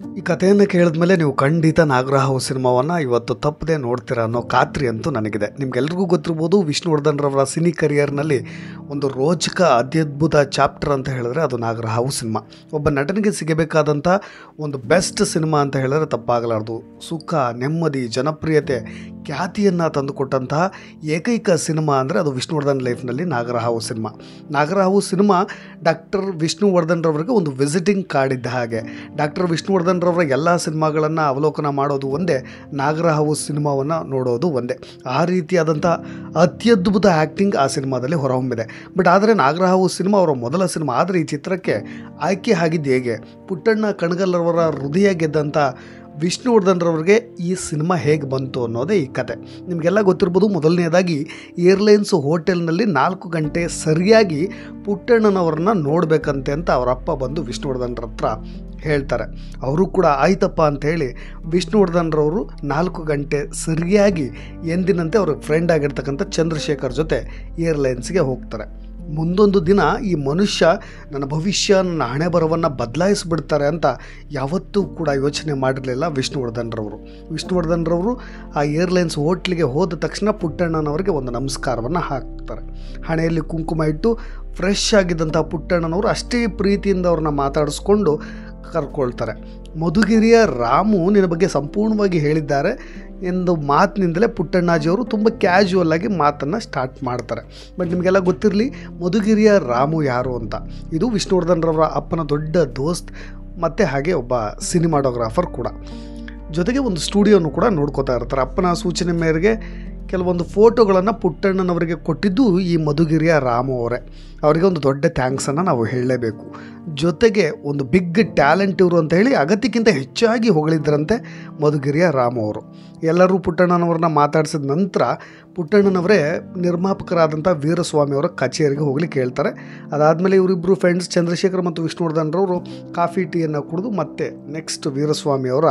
ಈ ಕಥೆಯನ್ನು ಕೇಳಿದ್ಮೇಲೆ ನೀವು ಖಂಡಿತ ನಾಗರಹಾವು ಸಿನಿಮಾವನ್ನು ಇವತ್ತು ತಪ್ಪದೆ ನೋಡ್ತೀರಾ ಅನ್ನೋ ಖಾತ್ರಿ ಅಂತೂ ನನಗಿದೆ ನಿಮ್ಗೆಲ್ರಿಗೂ ಗೊತ್ತಿರ್ಬೋದು ವಿಷ್ಣುವರ್ಧನ್ರವರ ಸಿನಿ ಕರಿಯರ್ನಲ್ಲಿ ಒಂದು ರೋಚಕ ಅತ್ಯದ್ಭುತ ಚಾಪ್ಟರ್ ಅಂತ ಹೇಳಿದ್ರೆ ಅದು ನಾಗರಹಾವು ಸಿನಿಮಾ ಒಬ್ಬ ನಟನಿಗೆ ಸಿಗಬೇಕಾದಂಥ ಒಂದು ಬೆಸ್ಟ್ ಸಿನಿಮಾ ಅಂತ ಹೇಳಿದ್ರೆ ತಪ್ಪಾಗಲಾರ್ದು ಸುಖ ನೆಮ್ಮದಿ ಜನಪ್ರಿಯತೆ ಖ್ಯಾತಿಯನ್ನು ತಂದುಕೊಟ್ಟಂತಹ ಏಕೈಕ ಸಿನಿಮಾ ಅಂದರೆ ಅದು ವಿಷ್ಣುವರ್ಧನ್ ಲೈಫ್ನಲ್ಲಿ Nagarahavu cinema Nagarahavu cinema doctor ವಿಷ್ಣುವರ್ಧನ್ರವರಿಗೆ ಒಂದು ವಿಸಿಟಿಂಗ್ ಕಾರ್ಡ್ ಇದ್ದ ಹಾಗೆ ಡಾಕ್ಟರ್ ವಿಷ್ಣುವರ್ಧನ್ರವರ ಎಲ್ಲ ಸಿನಿಮಾಗಳನ್ನು ಅವಲೋಕನ ಮಾಡೋದು ಒಂದೇ ನಾಗರಹಾವು ಸಿನಿಮಾವನ್ನು ನೋಡೋದು ಒಂದೇ ಆ ರೀತಿಯಾದಂಥ ಅತ್ಯದ್ಭುತ ಆ್ಯಕ್ಟಿಂಗ್ ಆ ಸಿನಿಮಾದಲ್ಲಿ ಹೊರಹೊಮ್ಮಿದೆ ಬಟ್ ಆದರೆ ನಾಗರಹಾವು ಸಿನಿಮಾ ಅವರ ಮೊದಲ ಸಿನಿಮಾ ಆದರೆ ಈ ಚಿತ್ರಕ್ಕೆ ಆಯ್ಕೆ ಆಗಿದ್ದು ಹೇಗೆ ಪುಟ್ಟಣ್ಣ ಕಣಗಲ್ರವರ ಹೃದಯ ಗೆದ್ದಂಥ ವಿಷ್ಣುವರ್ಧನ್ರವ್ರಿಗೆ ಈ ಸಿನಿಮಾ ಹೇಗೆ ಬಂತು ಅನ್ನೋದೇ ಈ ಕತೆ ನಿಮಗೆಲ್ಲ ಗೊತ್ತಿರ್ಬೋದು ಮೊದಲನೇದಾಗಿ ಏರ್ಲೈನ್ಸ್ ಹೋಟೆಲ್ನಲ್ಲಿ ನಾಲ್ಕು ಗಂಟೆ ಸರಿಯಾಗಿ ಪುಟ್ಟಣ್ಣನವ್ರನ್ನ ನೋಡಬೇಕಂತೆ ಅಂತ ಅವರ ಅಪ್ಪ ಬಂದು ವಿಷ್ಣುವರ್ಧನ್ರ ಹತ್ರ ಹೇಳ್ತಾರೆ ಅವರು ಕೂಡ ಆಯ್ತಪ್ಪ ಅಂತ ಹೇಳಿ ವಿಷ್ಣುವರ್ಧನ್ರವರು ನಾಲ್ಕು ಗಂಟೆ ಸರಿಯಾಗಿ ಎಂದಿನಂತೆ ಅವ್ರ ಫ್ರೆಂಡ್ ಆಗಿರ್ತಕ್ಕಂಥ ಚಂದ್ರಶೇಖರ್ ಜೊತೆ ಏರ್ಲೈನ್ಸ್ಗೆ ಹೋಗ್ತಾರೆ ಮುಂದೊಂದು ದಿನ ಈ ಮನುಷ್ಯ ನನ್ನ ಭವಿಷ್ಯ ನನ್ನ ಹಣೆ ಬರವನ್ನು ಬದಲಾಯಿಸ್ಬಿಡ್ತಾರೆ ಅಂತ ಯಾವತ್ತೂ ಕೂಡ ಯೋಚನೆ ಮಾಡಿರಲಿಲ್ಲ ವಿಷ್ಣುವರ್ಧನ್ರವರು ವಿಷ್ಣುವರ್ಧನ್ರವರು ಆ ಏರ್ಲೈನ್ಸ್ ಹೋಟ್ಲಿಗೆ ಹೋದ ತಕ್ಷಣ ಪುಟ್ಟಣ್ಣನವರಿಗೆ ಒಂದು ನಮಸ್ಕಾರವನ್ನು ಹಾಕ್ತಾರೆ ಹಣೆಯಲ್ಲಿ ಕುಂಕುಮ ಇಟ್ಟು ಫ್ರೆಶ್ ಆಗಿದ್ದಂಥ ಪುಟ್ಟಣ್ಣನವರು ಅಷ್ಟೇ ಪ್ರೀತಿಯಿಂದ ಅವ್ರನ್ನ ಮಾತಾಡಿಸ್ಕೊಂಡು ಕರ್ಕೊಳ್ತಾರೆ ಮಧುಗಿರಿಯ ರಾಮು ನಿನ್ನ ಬಗ್ಗೆ ಸಂಪೂರ್ಣವಾಗಿ ಹೇಳಿದ್ದಾರೆ ಎಂದು ಮಾತಿನಿಂದಲೇ ಪುಟ್ಟಣ್ಣಾಜಿಯವರು ತುಂಬ ಕ್ಯಾಶುವಲ್ ಆಗಿ ಮಾತನ್ನು ಸ್ಟಾರ್ಟ್ ಮಾಡ್ತಾರೆ ಬಟ್ ನಿಮಗೆಲ್ಲ ಗೊತ್ತಿರಲಿ ಮಧುಗಿರಿಯ ರಾಮು ಯಾರು ಅಂತ ಇದು ವಿಷ್ಣುವರ್ಧನ್ರವರ ಅಪ್ಪನ ದೊಡ್ಡ ದೋಸ್ತ್ ಮತ್ತು ಹಾಗೆ ಒಬ್ಬ ಸಿನಿಮಾಟೋಗ್ರಾಫರ್ ಕೂಡ ಜೊತೆಗೆ ಒಂದು ಸ್ಟುಡಿಯೋನು ಕೂಡ ನೋಡ್ಕೋತಾ ಇರ್ತಾರೆ ಅಪ್ಪನ ಸೂಚನೆ ಮೇರೆಗೆ ಕೆಲವೊಂದು ಫೋಟೋಗಳನ್ನು ಪುಟ್ಟಣ್ಣನವರಿಗೆ ಕೊಟ್ಟಿದ್ದು ಈ ಮಧುಗಿರಿಯ ರಾಮು ಅವರೇ ಅವರಿಗೆ ಒಂದು ದೊಡ್ಡ ಥ್ಯಾಂಕ್ಸನ್ನು ನಾವು ಹೇಳಲೇಬೇಕು ಜೊತೆಗೆ ಒಂದು ಬಿಗ್ ಟ್ಯಾಲೆಂಟ್ ಇವರು ಅಂತ ಹೇಳಿ ಅಗತ್ಯಕ್ಕಿಂತ ಹೆಚ್ಚಾಗಿ ಹೊಗಳಿದ್ರಂತೆ ಮಧುಗಿರಿಯ ರಾಮು ಅವರು ಎಲ್ಲರೂ ಪುಟ್ಟಣ್ಣನವ್ರನ್ನ ಮಾತಾಡಿಸಿದ ನಂತರ ಪುಟ್ಟಣ್ಣನವರೇ ನಿರ್ಮಾಪಕರಾದಂಥ ವೀರಸ್ವಾಮಿ ಅವರ ಕಚೇರಿಗೆ ಹೋಗ್ಲಿಕ್ಕೆ ಹೇಳ್ತಾರೆ ಅದಾದಮೇಲೆ ಇವರಿಬ್ಬರು ಫ್ರೆಂಡ್ಸ್ ಚಂದ್ರಶೇಖರ್ ಮತ್ತು ವಿಷ್ಣುವರ್ಧನ್ರವರು ಕಾಫಿ ಟೀಯನ್ನು ಕುಡಿದು ಮತ್ತೆ ನೆಕ್ಸ್ಟ್ ವೀರಸ್ವಾಮಿ ಅವರ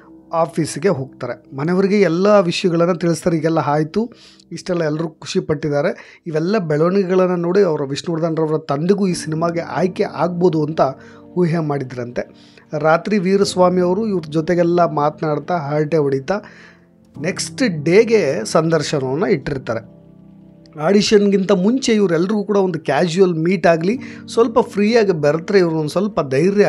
ಆಫೀಸಿಗೆ ಹೋಗ್ತಾರೆ ಮನೆಯವರಿಗೆ ಎಲ್ಲ ವಿಷಯಗಳನ್ನು ತಿಳಿಸ್ತಾರೆ ಈಗೆಲ್ಲ ಆಯಿತು ಇಷ್ಟೆಲ್ಲ ಎಲ್ಲರೂ ಖುಷಿ ಪಟ್ಟಿದ್ದಾರೆ ಇವೆಲ್ಲ ಬೆಳವಣಿಗೆಗಳನ್ನು ನೋಡಿ ಅವರ ವಿಷ್ಣುವರ್ಧನ್ರವರ ತಂದೆಗೂ ಈ ಸಿನಿಮಾಗೆ ಆಯ್ಕೆ ಆಗ್ಬೋದು ಅಂತ ಊಹೆ ಮಾಡಿದ್ರಂತೆ ರಾತ್ರಿ ವೀರಸ್ವಾಮಿ ಅವರು ಇವ್ರ ಜೊತೆಗೆಲ್ಲ ಮಾತನಾಡ್ತಾ ಹರಟೆ ಹೊಡಿತಾ ನೆಕ್ಸ್ಟ್ ಡೇಗೆ ಸಂದರ್ಶನವನ್ನು ಇಟ್ಟಿರ್ತಾರೆ ಆಡಿಷನ್ಗಿಂತ ಮುಂಚೆ ಇವರೆಲ್ಲರಿಗೂ ಕೂಡ ಒಂದು ಕ್ಯಾಶುವಲ್ ಮೀಟ್ ಆಗಲಿ ಸ್ವಲ್ಪ ಫ್ರೀಯಾಗಿ ಬೆರೆತ್ರೆ ಇವರು ಒಂದು ಸ್ವಲ್ಪ ಧೈರ್ಯ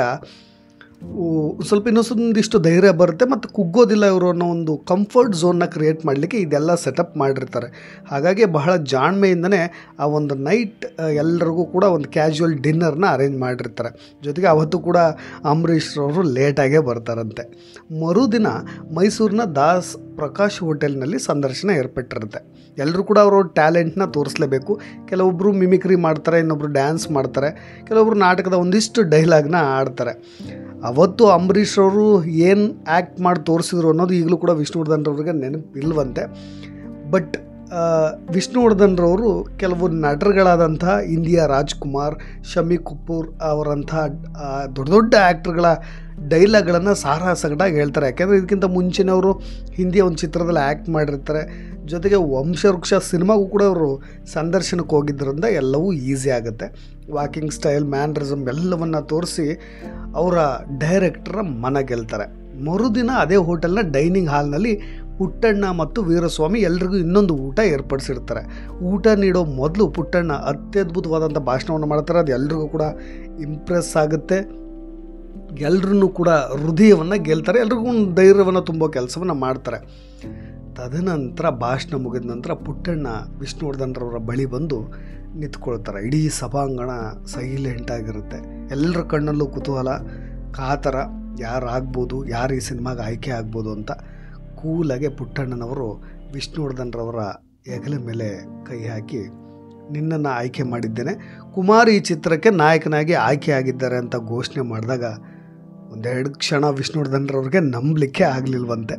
ಊ- ಸ್ವಲ್ಪ ಇನ್ನೊಂದಿಷ್ಟು ಧೈರ್ಯ ಬರುತ್ತೆ ಮತ್ತು ಕುಗ್ಗೋದಿಲ್ಲ ಇವರು ಅನ್ನೋ ಒಂದು ಕಂಫರ್ಟ್ ಝೋನ್ನ ಕ್ರಿಯೇಟ್ ಮಾಡಲಿಕ್ಕೆ ಇದೆಲ್ಲ ಸೆಟಪ್ ಮಾಡಿರ್ತಾರೆ ಹಾಗಾಗಿ ಬಹಳ ಜಾಣ್ಮೆಯಿಂದನೇ ಆ ಒಂದು ನೈಟ್ ಎಲ್ಲರಿಗೂ ಕೂಡ ಒಂದು ಕ್ಯಾಶುವಲ್ ಡಿನ್ನರ್ನ ಅರೇಂಜ್ ಮಾಡಿರ್ತಾರೆ ಜೊತೆಗೆ ಅವತ್ತು ಕೂಡ ಅಂಬರೀಷ್ ಅವರು ಲೇಟಾಗೇ ಬರ್ತಾರಂತೆ ಮರುದಿನ ಮೈಸೂರಿನ ದಾಸ್ ಪ್ರಕಾಶ್ ಹೋಟೆಲ್ನಲ್ಲಿ ಸಂದರ್ಶನ ಏರ್ಪಟ್ಟಿರುತ್ತೆ ಎಲ್ಲರೂ ಕೂಡ ಅವರು ಟ್ಯಾಲೆಂಟ್ನ ತೋರಿಸ್ಲೇಬೇಕು ಕೆಲವೊಬ್ಬರು ಮಿಮಿಕ್ರಿ ಮಾಡ್ತಾರೆ ಇನ್ನೊಬ್ಬರು ಡ್ಯಾನ್ಸ್ ಮಾಡ್ತಾರೆ ಕೆಲವೊಬ್ಬರು ನಾಟಕದ ಒಂದಿಷ್ಟು ಡೈಲಾಗ್ನ ಆಡ್ತಾರೆ ಅವತ್ತು ಅಂಬರೀಷ್ ಅವರು ಏನು ಆ್ಯಕ್ಟ್ ಮಾಡಿ ತೋರಿಸಿದ್ರು ಅನ್ನೋದು ಈಗಲೂ ಕೂಡ ವಿಷ್ಣುವರ್ಧನ್ರವ್ರಿಗೆ ನೆನಪಿಲ್ವಂತೆ ಬಟ್ ವಿಷ್ಣುವರ್ಧನ್ರವರು ಕೆಲವು ನಟರುಗಳಾದಂಥ ಇಂಡಿಯಾ ರಾಜ್ಕುಮಾರ್ ಶಮಿ ಕಪೂರ್ ಅವರಂಥ ಆ, ದೊಡ್ಡ ದೊಡ್ಡ ಆ್ಯಕ್ಟ್ರ್ಗಳ ಡೈಲಾಗ್ಗಳನ್ನು ಸಾರಾ ಸಗಟಾಗಿ ಹೇಳ್ತಾರೆ ಯಾಕೆಂದರೆ ಇದಕ್ಕಿಂತ ಮುಂಚೆನೇ ಅವರು ಹಿಂದಿಯ ಒಂದು ಚಿತ್ರದಲ್ಲಿ ಆ್ಯಕ್ಟ್ ಮಾಡಿರ್ತಾರೆ ಜೊತೆಗೆ ವಂಶವೃಕ್ಷ ಸಿನಿಮಾಗೂ ಕೂಡ ಅವರು ಸಂದರ್ಶನಕ್ಕೆ ಹೋಗಿದ್ದರಿಂದ ಎಲ್ಲವೂ ಈಸಿ ಆಗುತ್ತೆ ವಾಕಿಂಗ್ ಸ್ಟೈಲ್ ಮ್ಯಾನ್ರಿಸಮ್ ಎಲ್ಲವನ್ನು ತೋರಿಸಿ ಅವರ ಡೈರೆಕ್ಟರ ಮನ ಗೆಲ್ತಾರೆ ಮರುದಿನ ಅದೇ ಹೋಟೆಲ್ನ ಡೈನಿಂಗ್ ಹಾಲ್ನಲ್ಲಿ ಪುಟ್ಟಣ್ಣ ಮತ್ತು ವೀರಸ್ವಾಮಿ ಎಲ್ರಿಗೂ ಇನ್ನೊಂದು ಊಟ ಏರ್ಪಡಿಸಿರ್ತಾರೆ ಊಟ ನೀಡೋ ಮೊದಲು ಪುಟ್ಟಣ್ಣ ಅತ್ಯದ್ಭುತವಾದಂಥ ಭಾಷಣವನ್ನು ಮಾಡ್ತಾರೆ ಅದು ಎಲ್ರಿಗೂ ಕೂಡ ಇಂಪ್ರೆಸ್ ಆಗುತ್ತೆ ಎಲ್ಲರನ್ನೂ ಕೂಡ ಹೃದಯವನ್ನು ಗೆಲ್ತಾರೆ ಎಲ್ರಿಗೂ ಒಂದು ಧೈರ್ಯವನ್ನು ತುಂಬೋ ಕೆಲಸವನ್ನು ಮಾಡ್ತಾರೆ ತದನಂತರ ಭಾಷಣ ಮುಗಿದ ನಂತರ ಪುಟ್ಟಣ್ಣ ವಿಷ್ಣುವರ್ಧನ್ರವರ ಬಳಿ ಬಂದು ನಿಂತ್ಕೊಳ್ತಾರೆ ಇಡೀ ಸಭಾಂಗಣ ಸೈಲೆಂಟ್ ಆಗಿರುತ್ತೆ ಎಲ್ಲರ ಕಣ್ಣಲ್ಲೂ ಕುತೂಹಲ ಕಾತರ ಯಾರಾಗ್ಬೋದು ಯಾರು ಈ ಸಿನಿಮಾಗೆ ಆಯ್ಕೆ ಆಗ್ಬೋದು ಅಂತ ಕೂಲಾಗೆ ಪುಟ್ಟಣ್ಣನವರು ವಿಷ್ಣುವರ್ಧನ್ರವರ ಹೆಗಲ ಮೇಲೆ ಕೈ ಹಾಕಿ ನಿನ್ನನ್ನು ಆಯ್ಕೆ ಮಾಡಿದ್ದೇನೆ ಕುಮಾರ್ ಈ ಚಿತ್ರಕ್ಕೆ ನಾಯಕನಾಗಿ ಆಯ್ಕೆ ಆಗಿದ್ದಾರೆ ಅಂತ ಘೋಷಣೆ ಮಾಡಿದಾಗ ಒಂದೆರಡು ಕ್ಷಣ ವಿಷ್ಣುವರ್ಧನ್ರವ್ರಿಗೆ ನಂಬಲಿಕ್ಕೆ ಆಗಲಿಲ್ವಂತೆ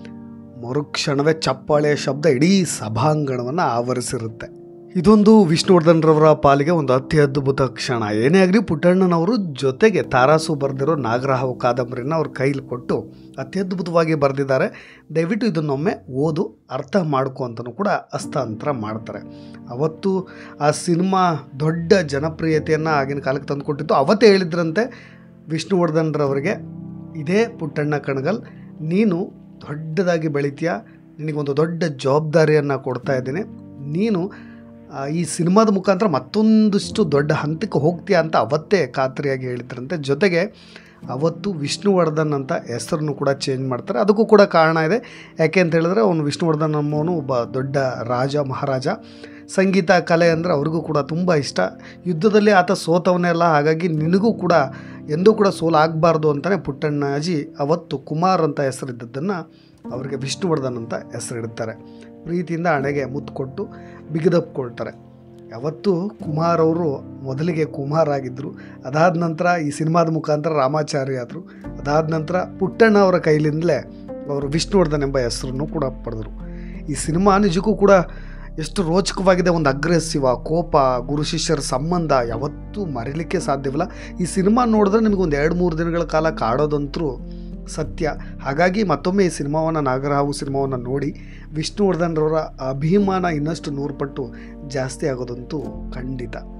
ಮರುಕ್ಷಣವೇ ಚಪ್ಪಾಳೆಯ ಶಬ್ದ ಇಡೀ ಸಭಾಂಗಣವನ್ನು ಆವರಿಸಿರುತ್ತೆ ಇದೊಂದು ವಿಷ್ಣುವರ್ಧನ್ರವರ ಪಾಲಿಗೆ ಒಂದು ಅತ್ಯದ್ಭುತ ಕ್ಷಣ ಏನೇ ಆಗಲಿ ಪುಟ್ಟಣ್ಣನವರು ಜೊತೆಗೆ ತಾರಾಸು ಬರೆದಿರೋ ನಾಗರಹಾವು ಕಾದಂಬರಿನ ಅವ್ರ ಕೈಲಿ ಕೊಟ್ಟು ಅತ್ಯದ್ಭುತವಾಗಿ ಬರೆದಿದ್ದಾರೆ ದಯವಿಟ್ಟು ಇದನ್ನೊಮ್ಮೆ ಓದು ಅರ್ಥ ಮಾಡ್ಕೊ ಅಂತಲೂ ಕೂಡ ಹಸ್ತಾಂತರ ಮಾಡ್ತಾರೆ ಅವತ್ತು ಆ ಸಿನಿಮಾ ದೊಡ್ಡ ಜನಪ್ರಿಯತೆಯನ್ನು ಆಗಿನ ಕಾಲಕ್ಕೆ ತಂದುಕೊಟ್ಟಿತ್ತು ಅವತ್ತೇ ಹೇಳಿದ್ರಂತೆ ವಿಷ್ಣುವರ್ಧನ್ರವರಿಗೆ ಇದೇ ಪುಟ್ಟಣ್ಣ ಕಣಗಲ್ ನೀನು ದೊಡ್ಡದಾಗಿ ಬೆಳಿತೀಯ ನಿನಗೊಂದು ದೊಡ್ಡ ಜವಾಬ್ದಾರಿಯನ್ನು ಕೊಡ್ತಾ ಇದ್ದೀನಿ ನೀನು ಆ, ಈ ಸಿನಿಮಾದ ಮುಖಾಂತರ ಮತ್ತೊಂದಿಷ್ಟು ದೊಡ್ಡ ಹಂತಕ್ಕೆ ಹೋಗ್ತೀಯ ಅಂತ ಅವತ್ತೇ ಖಾತ್ರಿಯಾಗಿ ಹೇಳಿದ್ರಂತೆ ಜೊತೆಗೆ ಅವತ್ತು ವಿಷ್ಣುವರ್ಧನ್ ಅಂತ ಹೆಸರನ್ನು ಕೂಡ ಚೇಂಜ್ ಮಾಡ್ತಾರೆ ಅದಕ್ಕೂ ಕೂಡ ಕಾರಣ ಇದೆ ಯಾಕೆ ಅಂತ ಹೇಳಿದ್ರೆ ಅವನು ವಿಷ್ಣುವರ್ಧನ್ ಅನ್ನೋನು ಒಬ್ಬ ದೊಡ್ಡ ರಾಜ ಮಹಾರಾಜ ಸಂಗೀತ ಕಲೆ ಅಂದರೆ ಅವ್ರಿಗೂ ಕೂಡ ತುಂಬ ಇಷ್ಟ ಯುದ್ಧದಲ್ಲಿ ಆತ ಸೋತವನೆಲ್ಲ ಹಾಗಾಗಿ ನಿನಗೂ ಕೂಡ ಎಂದೂ ಕೂಡ ಸೋಲಾಗಬಾರ್ದು ಅಂತಲೇ ಪುಟ್ಟಣ್ಣಾಜಿ ಅವತ್ತು ಕುಮಾರ್ ಅಂತ ಹೆಸರಿದ್ದದ್ದನ್ನು ಅವರಿಗೆ ವಿಷ್ಣುವರ್ಧನ್ ಅಂತ ಹೆಸರಿಡ್ತಾರೆ ಪ್ರೀತಿಯಿಂದ ಹಣೆಗೆ ಮುತ್ತು ಕೊಟ್ಟು ಬಿಗಿದಪ್ಕೊಳ್ತಾರೆ ಯಾವತ್ತು ಕುಮಾರ್ ಅವರು ಮೊದಲಿಗೆ ಕುಮಾರ್ ಆಗಿದ್ದರು ಅದಾದ ನಂತರ ಈ ಸಿನಿಮಾದ ಮುಖಾಂತರ ರಾಮಾಚಾರ್ಯ ಆದರು ಅದಾದ ನಂತರ ಪುಟ್ಟಣ್ಣ ಅವರ ಕೈಲಿಂದಲೇ ಅವರು ವಿಷ್ಣುವರ್ಧನ್ ಎಂಬ ಹೆಸರನ್ನು ಕೂಡ ಪಡೆದರು ಈ ಸಿನಿಮಾ ನಿಜಕ್ಕೂ ಕೂಡ ಎಷ್ಟು ರೋಚಕವಾಗಿದೆ ಒಂದು ಅಗ್ರೆಸಿವ ಕೋಪ ಗುರು ಶಿಷ್ಯರ ಸಂಬಂಧ ಯಾವತ್ತೂ ಮರೀಲಿಕ್ಕೆ ಸಾಧ್ಯವಿಲ್ಲ ಈ ಸಿನಿಮಾ ನೋಡಿದ್ರೆ ನಿಮಗೆ ಒಂದು ಎರಡು ಮೂರು ದಿನಗಳ ಕಾಲ ಕಾಡೋದಂತರೂ ಸತ್ಯ ಹಾಗಾಗಿ ಮತ್ತೊಮ್ಮೆ ಈ ಸಿನಿಮಾವನ್ನು ನಾಗರಹಾವು ಸಿನಿಮಾವನ್ನು ನೋಡಿ ವಿಷ್ಣುವರ್ಧನ್ರವರ ಅಭಿಮಾನ ಇನ್ನಷ್ಟು ನೂರು ಪಟ್ಟು ಜಾಸ್ತಿ ಆಗೋದಂತೂ ಖಂಡಿತ